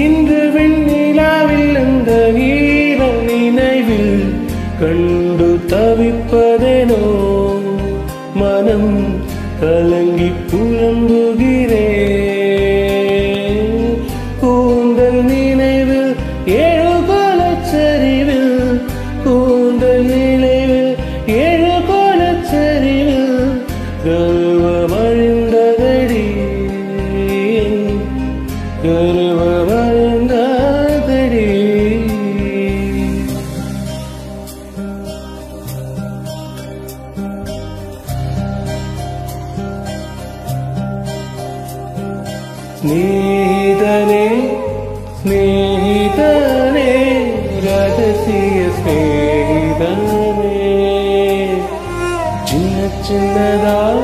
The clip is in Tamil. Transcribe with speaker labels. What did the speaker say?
Speaker 1: இன்று வெண்ணிலாவில் அந்த ஈர நினைவில் கண்டு தவிப்பதேனோ மனம் கலங்கி புலம்புகிறேன் கூந்தல் நினைவில் எழுகோலச்சரிவில் கூந்தல் நினைவில் எழுகோலச்சரிவில் கர்வமழிந்ததடி கர்வமழிந்ததடி ஸ்நேகிதனே ஸ்நேகிதனே ரகசிய ஸ்நேகிதனே சின்ன சின்னதா